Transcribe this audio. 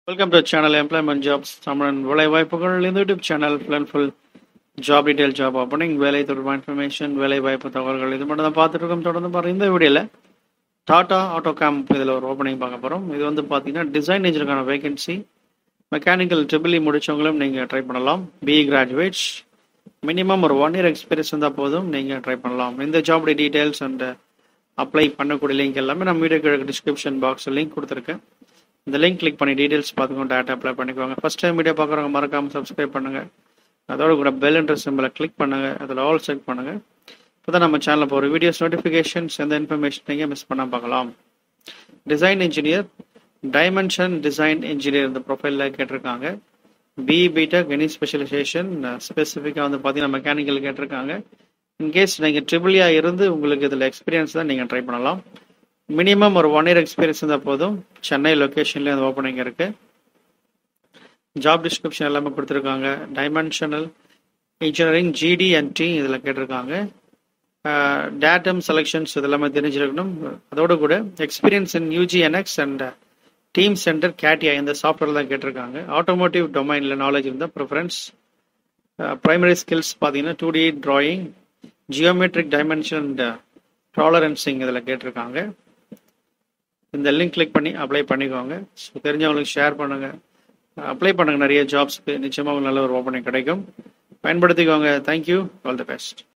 welcome to channel employment jobs Tamilan வேலை வாய்ப்புகள் இந்த YouTube channel full full job detail job opening வேலை தொடர்பான இன்ஃபர்மேஷன் வேலை வாய்ப்பு தகவல்கள் இது மட்டும் தான் பார்த்துட்டு இருக்கோம் தொடர்ந்து பாருங்க இந்த வீடியோவில் டாடா ஆட்டோ கேம்ப் இதில் ஒரு ஓப்பனிங் பார்க்க போகிறோம் இது வந்து பார்த்தீங்கன்னா டிசைன் இன்ஜினுக்கான வேகன்சி மெக்கானிக்கல் ட்ரிபிள் முடிச்சவங்களும் நீங்கள் ட்ரை பண்ணலாம் பிஇ கிராஜுவேட்ஸ் மினிமம் ஒரு ஒன் இயர் எக்ஸ்பீரியன்ஸ் இருந்தால் போதும் நீங்கள் ட்ரை பண்ணலாம் இந்த ஜாபுடைய டீட்டெயில்ஸ் அண்ட் அப்ளை பண்ணக்கூடிய லிங்க் எல்லாமே நம்ம வீடியோ கீழே டிஸ்கிரிப்ஷன் பாக்ஸில் லிங்க் கொடுத்துருக்கேன் இந்த லிங்க் கிளிக் பண்ணி டீட்டெயில்ஸ் பார்த்துக்கோங்க டேட்டா அப்ளை பண்ணிக்கோங்க ஃபஸ்ட் டைம் வீடியோ பார்க்குறவங்க மறக்காமல் சப்ஸ்கிரைப் பண்ணுங்கள் அதோட கூட பெல் என்ற சிம்பிளை கிளிக் பண்ணுங்கள் அதில் ஆல் செக் பண்ணுங்கள் இப்போ தான் நம்ம சேனலில் போகிற வீடியோஸ் நோட்டிஃபிகேஷன்ஸ் எந்த இன்ஃபர்மேஷன் நீங்கள் மிஸ் பண்ணால் பார்க்கலாம் design engineer dimension design engineer இந்த ப்ரொஃபைலில் கேட்டிருக்காங்க பிஇ பிடெக் எனி ஸ்பெஷலைசேஷன் ஸ்பெசிஃபிக்காக வந்து பார்த்தீங்கன்னா மெக்கானிக்கல் கேட்டிருக்காங்க இன்கேஸ் நீங்கள் ட்ரிபிளியாக இருந்து உங்களுக்கு இதில் எக்ஸ்பீரியன்ஸ் தான் நீங்கள் ட்ரை பண்ணலாம் மினிமம் ஒரு ஒன் இயர் எக்ஸ்பீரியன்ஸ் இருந்தால் போதும் சென்னை லொக்கேஷன்லேயே அந்த ஓப்பனிங் இருக்குது ஜாப் டிஸ்கிரிப்ஷன் எல்லாமே கொடுத்துருக்காங்க dimensional engineering GD and T இதில் கேட்டிருக்காங்க டேட்டம் செலெக்ஷன்ஸ் இதெல்லாமே தெரிஞ்சிருக்கணும் அதோட கூட experience in UG NX and team center CATIA இந்த சாஃப்ட்வேர் தான் கேட்டிருக்காங்க ஆட்டோமோட்டிவ் டொமைனில் நாலேஜ் இருந்தால் ப்ரிஃபரன்ஸ் ப்ரைமரி ஸ்கில்ஸ் பார்த்தீங்கன்னா two D drawing geometric dimension and tolerancing இதில் கேட்டிருக்காங்க இந்த லிங்க் கிளிக் பண்ணி அப்ளை பண்ணிக்கோங்க ஸோ தெரிஞ்சவங்களுக்கு ஷேர் பண்ணுங்கள் அப்ளை பண்ணுங்கள் நிறைய ஜாப்ஸ்க்கு நிச்சயமாக நல்ல ஒரு ஓப்பனிங் கிடைக்கும் பயன்படுத்திக்கோங்க தேங்க்யூ ஆல் தி பெஸ்ட்